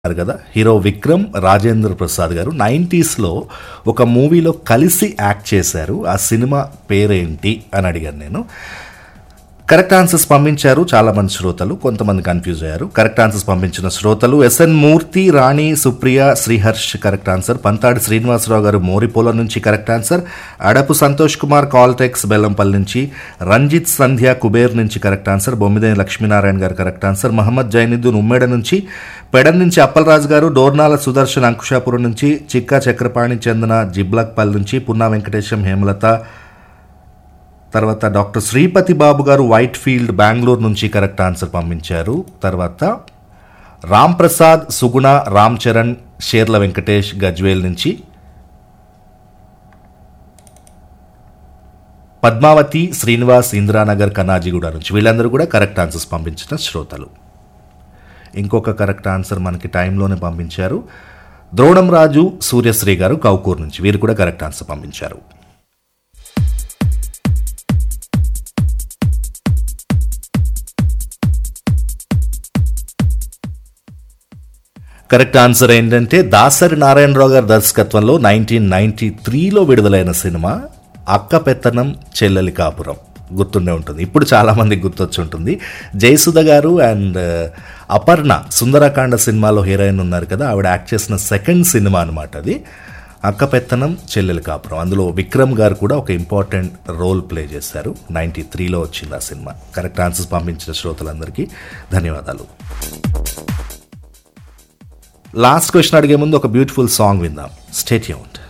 ఉన్నారు కదా హీరో విక్రమ్ రాజేంద్ర ప్రసాద్ గారు నైంటీస్లో ఒక మూవీలో కలిసి యాక్ట్ చేశారు ఆ సినిమా పేరేంటి అని అడిగాను నేను కరెక్ట్ ఆన్సర్స్ పంపించారు చాలా మంది శ్రోతలు కొంతమంది కన్ఫ్యూజ్ అయ్యారు కరెక్ట్ ఆన్సర్స్ పంపించిన శ్రోతలు S N Murthy Rani Supriya Sriharsh correct answer Pantadi Srinivasa Rao garu Moripola నుంచి correct answer Adapu Santosh Kumar Caltex Bellampalli నుంచి రంజిత్ సంధ్య కుబేర్ నుంచి correct answer Bommideni Lakshminarayana garu correct answer Mohammed Zainuddin Ummeda నుంచి పెడన్ నుంచి అప్పలరాజు గారు డోర్నాల సుదర్శన్ అంకుషాపురం నుంచి చిక్కా చక్రపాణి చెందిన జిబ్లక్పల్లి నుంచి పున్నా వెంకటేశం హేమలత తర్వాత డాక్టర్ శ్రీపతి బాబు గారు వైట్ ఫీల్డ్ బెంగళూరు నుంచి కరెక్ట్ ఆన్సర్ పంపించారు తర్వాత రామ్ ప్రసాద్ సుగుణ రామ్ చరణ్ షేర్ల వెంకటేష్ గజ్వేల్ నుంచి పద్మావతి శ్రీనివాస్ ఇందిరానగర్ కనాజిగూడ నుంచి వీళ్ళందరూ కూడా కరెక్ట్ ఆన్సర్స్ పంపించిన శ్రోతలు ఇంకొక కరెక్ట్ ఆన్సర్ మనకి టైంలోనే పంపించారు ద్రోణం రాజు సూర్యశ్రీ గారు కౌకూర్ నుంచి వీరు కూడా కరెక్ట్ ఆన్సర్ పంపించారు కరెక్ట్ ఆన్సర్ ఏంటంటే దాసరి నారాయణరావు గారి దర్శకత్వంలో నైన్టీన్ నైన్టీ త్రీలో విడుదలైన సినిమా అక్క పెత్తనం చెల్లెలి కాపురం గుర్తుండే ఉంటుంది ఇప్పుడు చాలా మందికి గుర్తొచ్చి ఉంటుంది జయసుధ గారు అండ్ అపర్ణ సుందరకాండ సినిమాలో హీరోయిన్ ఉన్నారు కదా ఆవిడ యాక్ట్ చేసిన సెకండ్ సినిమా అనమాట అది అక్క పెత్తనం చెల్లెలి కాపురం అందులో విక్రమ్ గారు కూడా ఒక ఇంపార్టెంట్ రోల్ ప్లే చేశారు నైంటీ త్రీలో వచ్చింది ఆ సినిమా కరెక్ట్ ఆన్సర్స్ పంపించిన శ్రోతలందరికీ ధన్యవాదాలు లాస్ట్ క్వశ్చన్ అడిగే ముందు ఒక బ్యూటిఫుల్ సాంగ్ విందాం స్టేట్ యూంట్